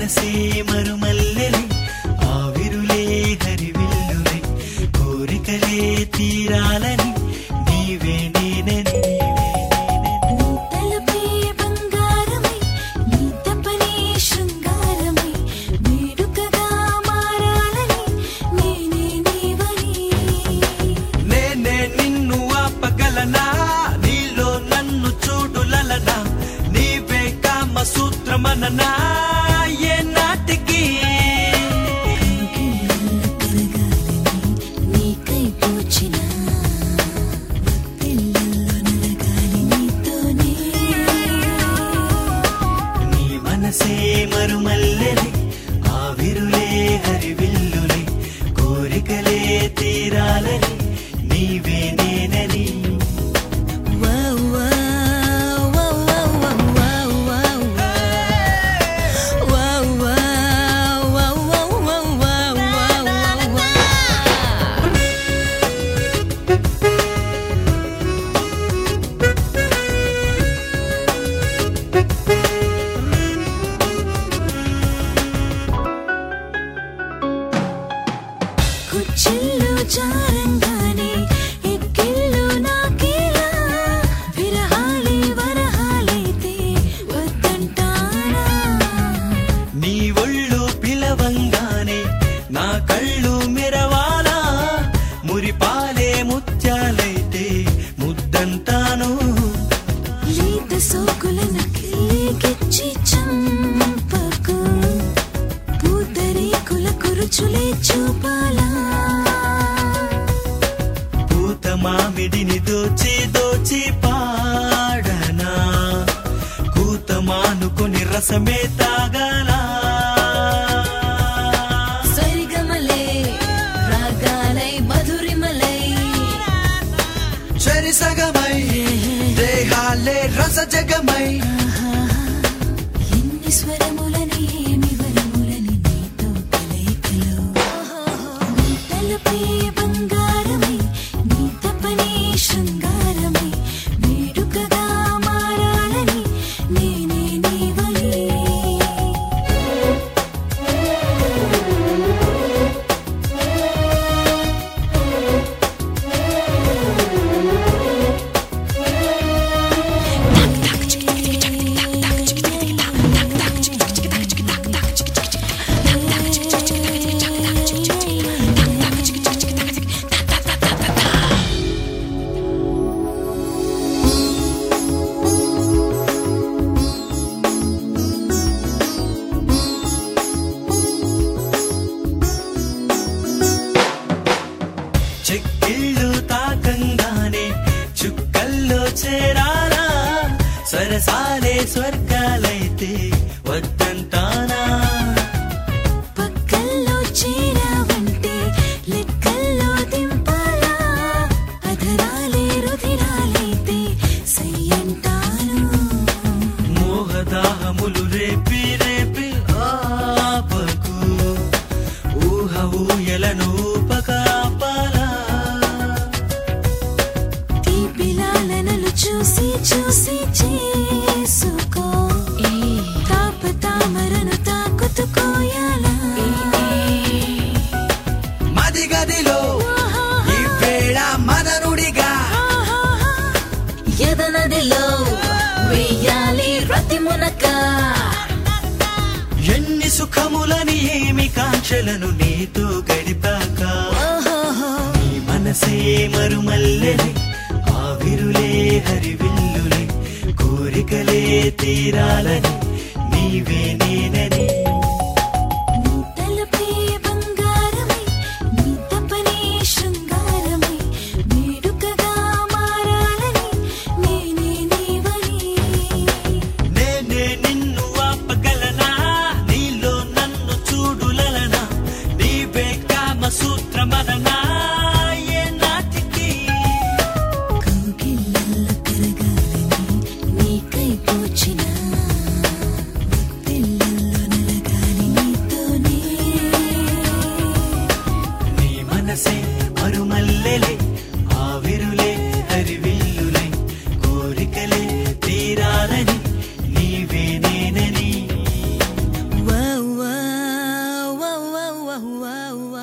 మనసే మరుమల్లెలే ఆవిరులే హరివిల్లులే కోరికలే తీరాలని నీవే నేనని నీ తలపే బంగారమై నీ తపనే శృంగారమై వేడుకగా మారాలని నేనే నీవని నేనే నిన్ను ఆపగలనా నీలో నన్ను చూడులలనా నీవే కామ సూత్రమననా ఏ నాటికి కౌగిళ్ళలో కరగాలని నీకై పూచిన భక్తిళ్ళలో నలగాలి నీతోనే నీ మనసే మరుమల్లెలే ఆవిరులే హరివిల్లులే కోరికలే తీరాలని నీవే నేనని Wow, wow, wow, wow, wow, wow, wow. Wow, wow, wow, wow, wow, wow, wow, wow. కుచ్చిళ్ళు జారంగానే ఎక్కిళ్ళు నాకేలా విరహాలే వరహాలైతే వద్దంటానా నీ ఒళ్ళు పిలవంగానే నా కళ్ళు మెరవాలా మురిపాలే ముత్యాలైతే ముద్దంటాను లేత సోకులను కిల్లికిచ్చి చంపకు పూతరేకుల కురుచులే చూపాలా పూత మామిడిని దోచి దోచి పాడనా కూత మానుకొని రసమే తాగాలా సరిగమలే రాగాలై మధురిమలై సరిసగమై దేహాలే రస జగమై ఎన్ని స్వరములని ఏమి వరములని నీతో కలయికలో నీ తలపే బంగారమై నీ తపనే శృంగారమై వేడుకగా మారాలని నేనే నీవని చెక్కిళ్ళు తాకంగానే చుక్కల్లో చేరాలా సరసాలే స్వర్గాలైతే వద్దంటానా పక్కల్లో చేరావంటే లెక్కల్లో దింపాలా అధరాలే రుధిరాలైతే సయ్యంటాను మోహదాహములు రేపి రేపి ఆపకు ఊహ ఊయలను ఊపకాపాలా తీపిలాలనలు చూసి చూసి చేసుకో తాపతామరను తాకుతుకోయాలా మది గదిలో ఈ వేళ మననుడిగా ఎదనదిలో వెయ్యాలి రతి మునక ఎన్ని సుఖములని ఏమి కాంక్షలను నీతో గడిపాక నీ మనసే మరుమల్లెలే ఆవిరులే హరివిల్లులే కోరికలే తీరాలని నీవే నేనని నీ తలపే బంగారమై నీ తపనే శృంగారమై వేడుకగా మారాలని నేనే నీవని నేనే నిన్ను ఆపగలనా నీలో నన్ను చూడులలనా నీవే కామ సూత్రమననా ఏ నాటికి కౌగిళ్ళల్లో కరగాలని నీకై పూచిన భక్తిళ్ళల్లో హువా హువా